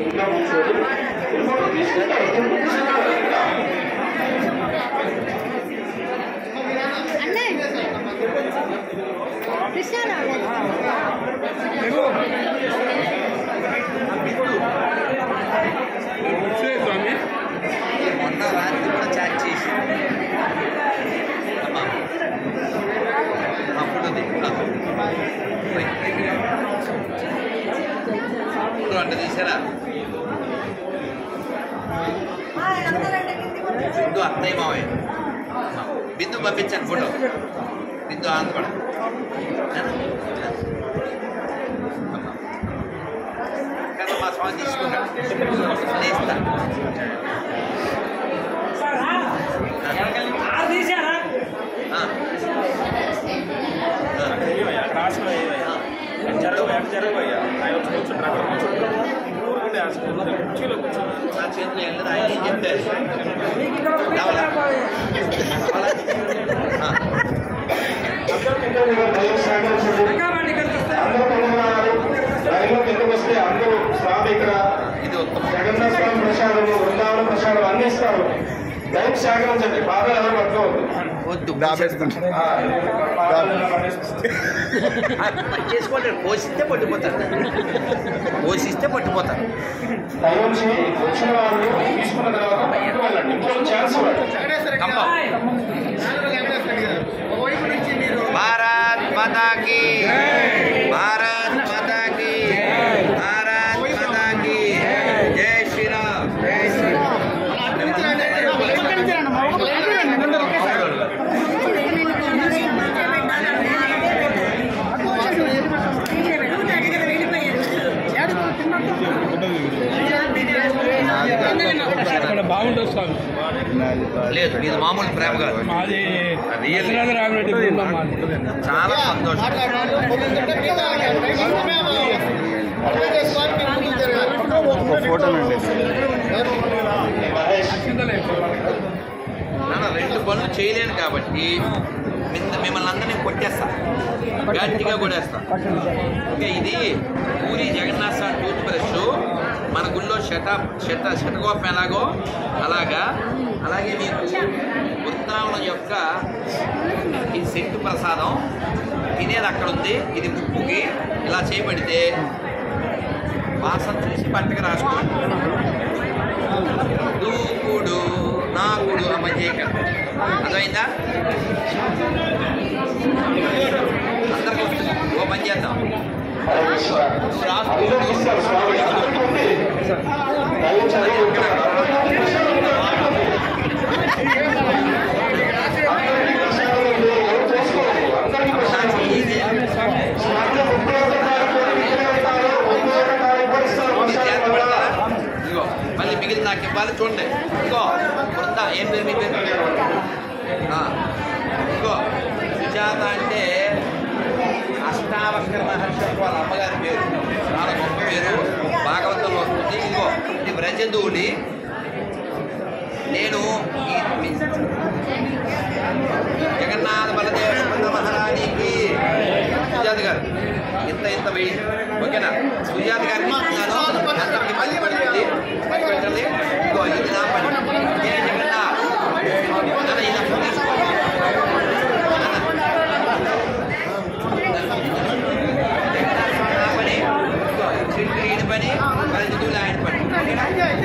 ఇంకా కూర్చోడు రిమోట్ తీసుకుంటారు తీసుకుంటారు ఇంకా అన్నే కృష్ణ రాలేదు మొన్న రాత్రి కూడా చాట్ చేసి అమ్మా ఆ ఫోటో తీ. ఆ. పోయి. ఫోటో అంట తీసారా బిందు అత్తయ్య మావయ్య బిందు పంపించాను ఫోటో బిందు ఆనందపడ కదా మా స్వామి తీసుకున్నాడు నేను ఇస్తా ఆ. ఆ. నా చేతిలో వెళ్ళదు ఆయన ఏం చెప్తారు కావాలా? కావాలా? ఆ. ఇంకా దైవ సహకరించండి అందరూ పొందుతున్నారు రైల్లో కిందకు వస్తే అందరూ స్వామి ఇక్కడ ఇది ఉత్తమం జగన్నాథ స్వామి ప్రసాదము బృందావన ప్రసాదం అన్ని ఇస్తారు దైవ సహకరించండి బాధలు ఎవరు పట్టుకోవద్దు వద్దు ఆ, పని చేసుకోలేరు పోషిస్తే పట్టుకుపోతారు పోషిస్తే పట్టుకుపోతారు దైవం చే వచ్చిన వాళ్ళు తీసుకున్న తర్వాత బయటకు వెళ్ళండి ఇంట్లో ఛాన్స్ ఇవ్వండి కంపం భారత్ మాతా కీ భారత్ మాతా కీ భారత్ మాతా కీ జై శ్రీరామ్ జై శ్రీరామ్ బాగుంటుంది స్వామి లేదు ఇది మామూలు ప్రేమ కాదు మాది రియల్ రామరెడ్డి బృందం మాది చాలా సంతోషం మహేష్ నాన్న రెండు పనులు చేయలేను కాబట్టి మిన్న- మిమ్మల్ని అందరినీ కొట్టేస్తా గట్టిగా కొట్టేస్తా ఓకే ఇది పూరి జగన్నాథ్ స్వామి టూత్ బ్రష్ మన గుళ్ళో శత శత శతకోపం ఎలాగో అలాగా అలాగే మీకు వృందావనం యొక్క ఈ సెంటు ప్రసాదం తినేది అక్కడ ఉంది ఇది ముక్కుకి ఇలా చేయబడితే వాసన చూసి పట్టకు రాసుకోండి దూకుడు నాకుడు ఆ మధ్య అర్థమైందా అందరికి వస్తుంది ఓ పని చేద్దాం నువ్వు రాసుకో అందరూ ఇస్తారు స్వామి అందరికీ ఉంది దైవం చదువు అందరికీ ప్రసాదం ఉంది. అందరికీ ప్రసాదం ఉంది. ఎవరు చేసుకోవద్దు. అందరికీ ప్రసాదం ఉంది. స్వామి ముప్పై ఒక్క తారీఖు ఇక్కడే ఉంటారు. ముప్పై ఒక్క తారీఖు ఇస్తారు ప్రసాదం వల్ల. ఇదిగో మళ్ళీ మిగిలిన నాకు ఇవ్వాలి చూడండి ఇదిగో బృందా ఏం పేరు మీ పేరు ఆ, ఇదిగో సుజాత అంటే అష్టావక్ర మహర్షి వాళ్ళ అమ్మగారి పేరు చాలా గొప్ప పేరు భాగవతంలో వస్తుంది ఇదిగో ఇది వ్రజదూడి నేను ఈ మీ- జగన్నాథ బలదేవ సుభద్ర మహారాణికి సుజాత గారు ఇంత ఇంత వెయ్యి ఓకేనా సుజాత గారికి ఇస్తున్నాను అందరికి పని పడుతుంది పని పెట్టండి ఇదిగో ఇది నా పని జయ జగన్నాథ్ నాన్న, ఇది అప్పుడు తీసుకో జగన్నాథ్ స్వామి నా పని ఇదిగో చింటూ ఈయన పని బలదేవులు ఆయన పని ఓకేనా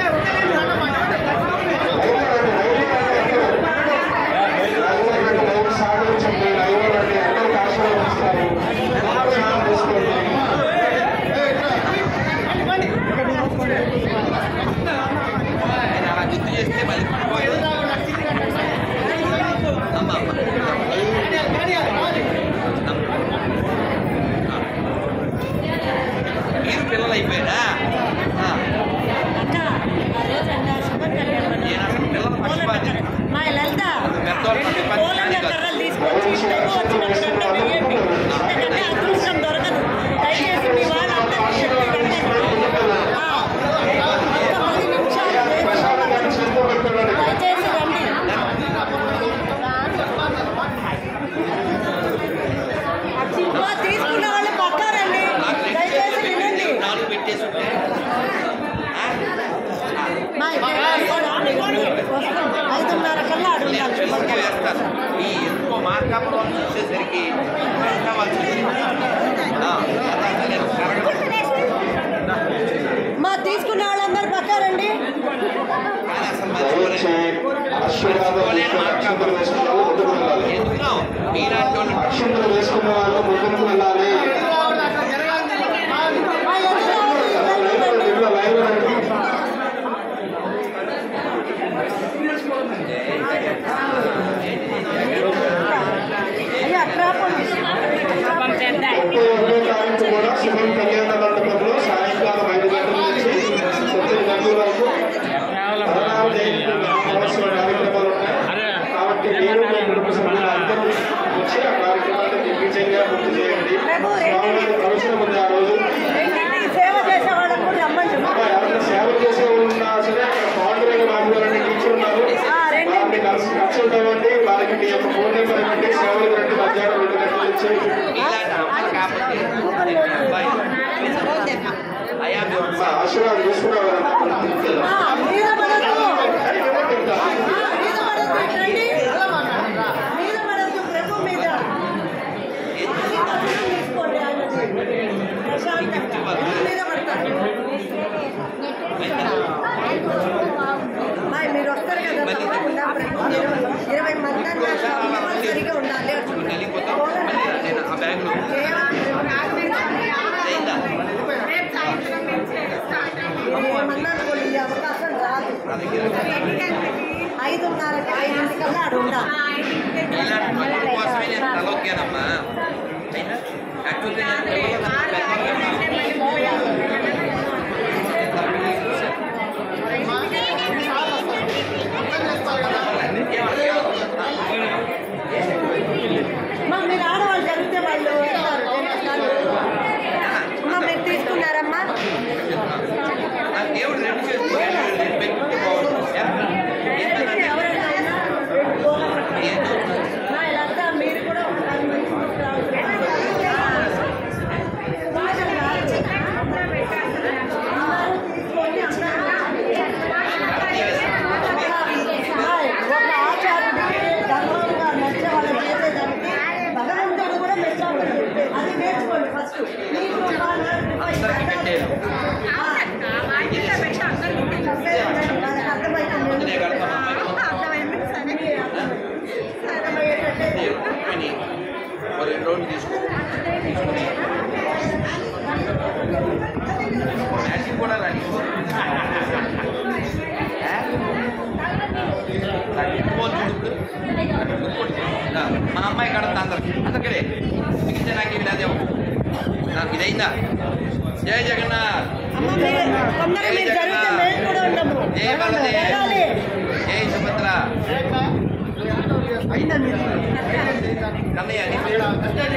దైవం సహకరించండి. దైవం రండి. అందరికీ ఆశీర్వదిస్తారు. ప్రసాదం తీసుకోండి. నేను అలా గుర్తు చేస్తే మళ్ళీ పడిపోయింది అమ్మ అమ్మ మీరు పిల్లలు అయిపోయారా ఆ, నేను అసలు పిల్లల పక్షపాతి మా లలిత పెద్దవాళ్ళ పక్షపాతి పూల కాదు కాదు. కర్రలు తీసుకొచ్చి ఇంతకు వచ్చినప్పుడంతా బియ్యండి ఇంతకంటే అదృష్టం దొరకదు దయచేసి మీ వాళ్ళందరికీ చెప్పి వెళ్ళండి ఆ, ఒక్క పది నిమిషాలు ప్రసాదం కానీ చేతిలో పెట్టుకోండి. దయచేసి ఆశీర్వాదం తీసుకొని అక్షంతలు వేసుకున్న వాళ్ళు ముందుకు వెళ్ళాలి ఎందుకు మీలాంటి వాళ్ళు అక్షంతలు వేసుకున్న వాళ్ళు ముందుకు వెళ్ళాలి ఇంట్లో లైవ్ రండి. అయ్యో అట్లా ముప్పై ఒకటో తారీఖు కూడా శుభం కళ్యాణ మండపంలో సాయంకాలం ఐదు గంటల నుంచి తొమ్మిది గంటల వరకు పదహారు తేదీన మహోత్సవ కార్యక్రమాలు ఉన్నాయి కాబట్టి మీరు మీ కుటుంబ సభ్యులు అందరూ వచ్చి ఆ కార్యక్రమాన్ని దిగ్విజయంగా పూర్తి చేయండి స్వామివారి ప్రవచనం ఉంది ఆ రోజు సేవ చేసే వాళ్ళకు కూడా రమ్మని చెప్పు. అమ్మా, ఎవరైనా సేవ చేసే వాళ్ళు ఉన్నా సరే అక్కడ పాండురంగ బాబు గారు అనే టీచర్ ఉన్నారు ఆ, రండి. వారిని కలిసి కన్సల్ట్ అవ్వండి వారికి మీ యొక్క ఫోన్ నెంబర్ ఇవ్వండి సేవలకు రండి మధ్యాహ్నం రెండు గంటల నుంచి ఇలాంటి అమ్మలు కాకపోతే అబ్బాయి అయ్యా మీ అమ్మ, ఆశీర్వాదం తీసుకున్నావారన్నా ఆ, మీద పడద్దు. మీద పడద్దు, రండి. మీద పడద్దు, ప్రభు మీద. ఆశీర్వాదం తీసుకోండి ఆయనది. ప్రశాంతంగా. మీద పడతారు. అమ్మాయి, మీరు వస్తారు కదా తప్పకుండా ప్రభు ఇరవై- ఇరవై మంది అన్నారు కంపల్సరీగా ఉండాలి వెళ్ళిపోతాం మళ్ళీ నేను ఆ బ్యాగ్లో అయిందా ఇరవై మంది అనుకోండి ఈ అవకాశం రాదు నా దగ్గర ఐదున్నరకి ఐదింటికల్లా ఆడ ఉండాలి ఇలాంటి మనుషుల కోసమే నేను తలొక్కానమ్మా అయినా యాక్చువల్గా నేను పిల్లలు అమ్మా మీరు ఆడవాళ్ళు జరిగితే వాళ్ళు వస్తారు. అమ్మా మీరు తీసుకున్నారమ్మా నా దేవుడు రెండు చేతులు నేను పెట్టుకుంటే బాగుంటుంది ఏంటంటే ఎవరైనా ఉన్నారు? అమ్మా, ఇలాంతా మీరు కూడా ఒకసారి మంచి కొంచెం రాదు. అందరూ తీసుకొని అందరూ హాయ్, ఒక ఆచార్యుడికి ధర్మంగా నచ్చే వాళ్ళు చేసేదానికి భగవంతుడు కూడా మెచ్చాడు అది నేర్చుకోండి ఫస్ట్ మీకు బాగా అందరికీ పెట్టేది వాళ్ళకి అర్థమైతుంది అందుకే కడతాం అర్థమయ్యేటట్టే దేవుడు పని ఓ రెండు రోజులు తీసుకో మ్యాచింగ్ కూడా రాని మా అమ్మాయి కడతా అందరికి అందరికీ మిగిలితే నాకు ఇది అదే నాకు ఇదైందా జయ జగన్నాథ్ అమ్మ మీరు తొందరగా మీరు జరిగితే మేము కూడా ఉండము జయ బలదేవ్ వెళ్ళాలి. జయ సుభద్ర అయిందా మీరు కన్నయ్య నీ పేరు?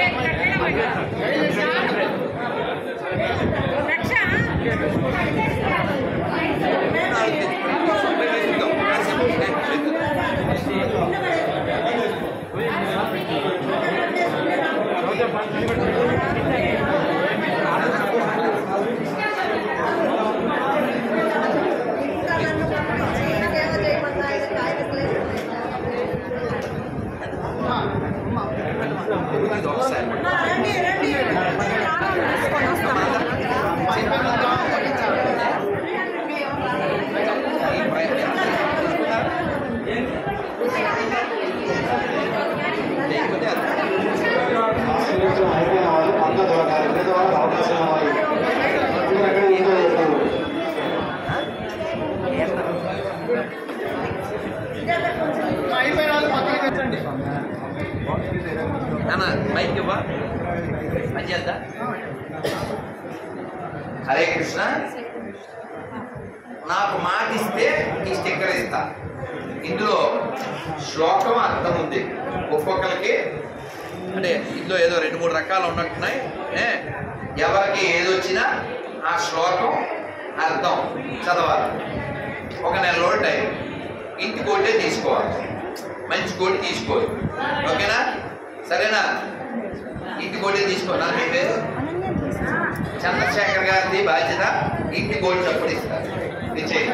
పోయి వేసుకుందాం. కాసేపు చేద్దాం. ఇంకా నన్ను పంపించి సేవ చేయమన్నా ఆయన కాయకు లేదు. ఇది ఒకసారి అమ్మా, రండి రండి ఆరాం తీసుకొని వస్తాం ఈ ప్రయత్నం లేకపోతే అది ఆశీర్వచనం అయిపోయిన వాళ్ళు పక్క దొరకాలి మిగతా వాళ్ళకి అవకాశం ఇవ్వాలి మీరు అక్కడ ఇంకో చెప్పారు నాన్న మైక్ ఇవ్వ పని చేద్దా హరే కృష్ణ నాకు మాట ఇస్తే ఈ స్టిక్కర్ ఇస్తా ఇందులో శ్లోకం అర్థం ఉంది ఒక్కొక్కరికి అంటే ఇందులో ఏదో రెండు మూడు రకాలు ఉన్నట్టున్నాయి ఏ ఎవరికి ఏదొచ్చినా ఆ శ్లోకం అర్థం చదవాలి ఒక నెల రోజులు టైం ఇంటి కోటే తీసుకోవాలి మంచి కోటి తీసుకోవాలి ఓకేనా సరేనా ఇంటి కోటి తీసుకో నా మీ పేరు చంద్రశేఖర్ గారిది బాధ్యత ఇంటి కోటి చప్పుడు ఇస్తారు ఇచ్చేయి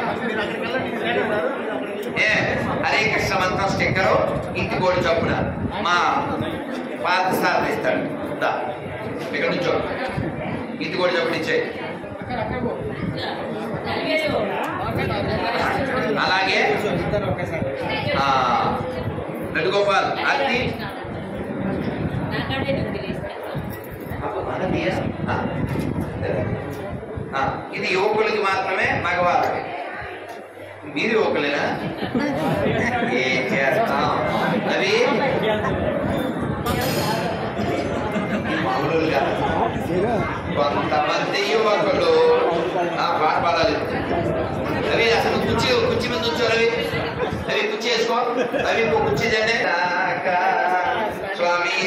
ఏ హరే కృష్ణ మంత్రం స్టిక్కరు ఇంటి కోటి చప్పున మా పాత సార్ ఇస్తాడు దా ఇక్కడ నుంచో ఇంటి కోటి చప్పుడు ఇచ్చేయి అలాగే ఆ, నటుగోపాల్ ఆర్తి ఆ. ఆ, ఇది యువకులకి మాత్రమే మగవాళ్ళకి మీరు యువకులేనా ఏం చేస్తాం అవి మామూలు కాదు. కొంతమంది యువకులు ఆ పాట పాడాలి రవి అసలు కుర్చీ కుర్చీ మీద కూర్చో రవి రవి కుర్చీ వేసుకో రవి ఇంకో కుర్చీ తండి స్వామి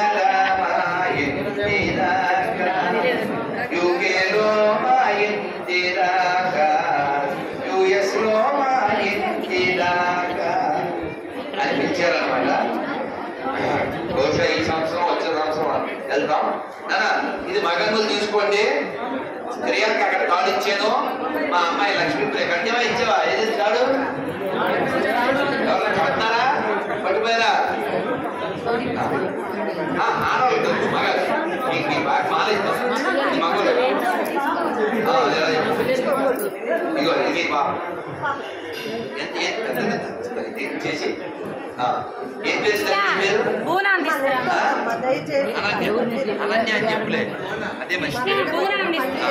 యుగేలో మా ఇంటి దాకా యుఎస్ లో మా ఇంటి దాకా అనిపించారనమాట బహుశా ఈ సంవత్సరం వచ్చే సంవత్సరం వెళ్దాం నానా ఇది మగంగులు తీసుకోండి ప్రియాంక అక్కడ కార్డు ఇచ్చాను మా అమ్మాయి లక్ష్మీ ప్రియ కన్యమా ఇచ్చావా ఏది కార్డు ఎవరైనా పడుతున్నారా పట్టుపోయారా ఆ, ఆడవాళ్ళు ఇద్దరు, మగాళ్ళు. మీకు మీ బాగా మాల ఇస్తాం ఈ మగవాళ్ళు ఆ, అదే, అదే. ఇదిగో ఇది మీ బా ఎంత ఎంత ఎంత- ఎంత చేసి ఆ, ఏం చేస్తారు మీ పేరు బూనాం తీసుకురా ఆ? దయచేసి అనన్య అనన్య అని చెప్పులే అదే మంచి బూనాం తీసుకురా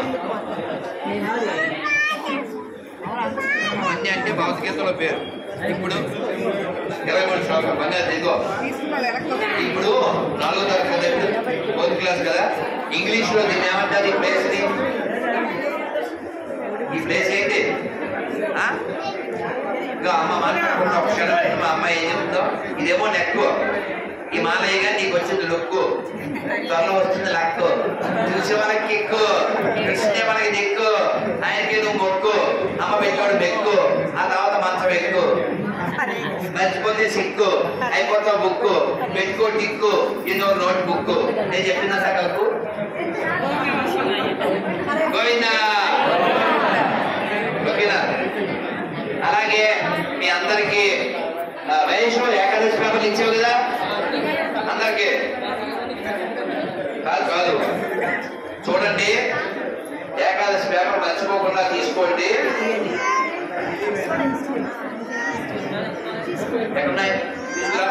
అనన్య అంటే భగవద్గీతలో పేరు ఇప్పుడు ఇరవై మూడు శ్లోకం బంగారు ఇదిగో ఇప్పుడు నాలుగో తరగతి కదా ఫోర్త్ క్లాస్ కదా ఇంగ్లీష్ లో దీన్ని ఏమంటారు ఈ ప్లేస్ ని ఈ ప్లేస్ ఏంటి ఆ? ఇదిగో అమ్మ మాట్లాడకుండా ఒక క్షణం విను, మా అమ్మాయి ఏం చెప్తుందో ఇదేమో నెక్కు ఈ మాలయ్యగా నీకు వచ్చింది లుక్కు త్వరలో వస్తుంది లక్కు చూసి మనకి కిక్కు కృష్ణే మనకి దిక్కు ఆయనకి నువ్వు మొక్కు అమ్మ పెట్టాడు బెక్కు ఆ తర్వాత మంచం ఎక్కు మర్చిపోతే సిక్కు అయిపోతావు బుక్కు పెట్టుకో టిక్కు ఇదో నోట్ బుక్ నేను చెప్పిన సకల్కు గోవిందా ఓకేనా అలాగే మీ అందరికి వయసు ఏకాదశి పేపర్లు ఇచ్చావు కదా అందరికి కాదు కాదు చూడండి ఏకాదశి పేపర్ మర్చిపోకుండా తీసుకోండి ఎక్కడున్నాయి తీసుకురా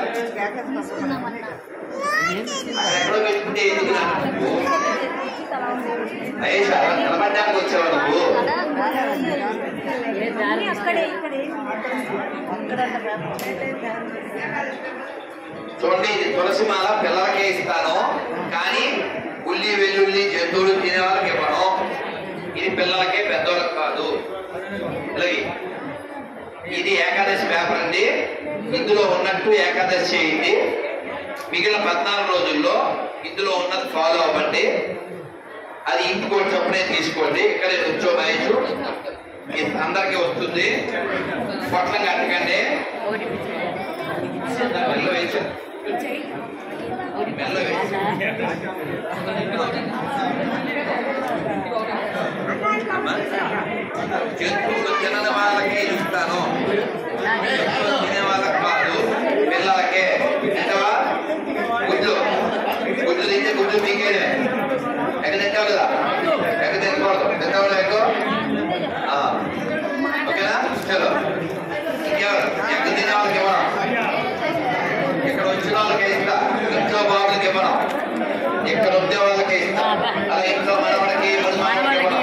అక్కడ ఎక్కడో పెట్టుకుంటే ఎందుకు నాకు మహేష్ నిలబడ్డానికి వచ్చావు నువ్వు అక్కడే ఇక్కడే చూడండి ఇది తులసి మాల పిల్లలకే ఇస్తాను కానీ ఉల్లి వెల్లుల్లి జంతువులు తినే వాళ్ళకి ఇవ్వను ఇది పిల్లలకే పెద్దోళ్ళకి కాదు ఇలాగే ఇది ఏకాదశి పేపర్ అండి ఇందులో ఉన్నట్టు ఏకాదశి చేయండి మిగిలిన పద్నాలుగు రోజుల్లో ఇందులో ఉన్నది ఫాలో అవ్వండి అది ఇంటికి వచ్చి చొప్పునే తీసుకోండి ఇక్కడే నుంచో మహేష్ ఇది అందరికీ వస్తుంది పొట్లం కట్టకండి మెల్ల వేయించు మెల్ల వేయించు జంతువులు తినని వాళ్ళకే ఇస్తాను జంతువులు తినే వాళ్ళకి కాదు పిల్లలకే ఎంతవా గుడ్లు గుడ్లు తింటే గుడ్లు మీకే ఎక్కడ తింటావు కదా ఎక్కడ తినకూడదు తింటావు ఎక్కువ ఓకేనా చలో ఇంకెవరు ఎక్కడ తినే వాళ్ళకి ఇవ్వడం ఇక్కడ వచ్చిన వాళ్ళకి ఇస్తా ఇంట్లో బాబులకి ఇవ్వడం ఇక్కడ ఉండే వాళ్ళకి ఇస్తా అలా ఇంట్లో మనవడికి మనవడికి ఇవ్వడం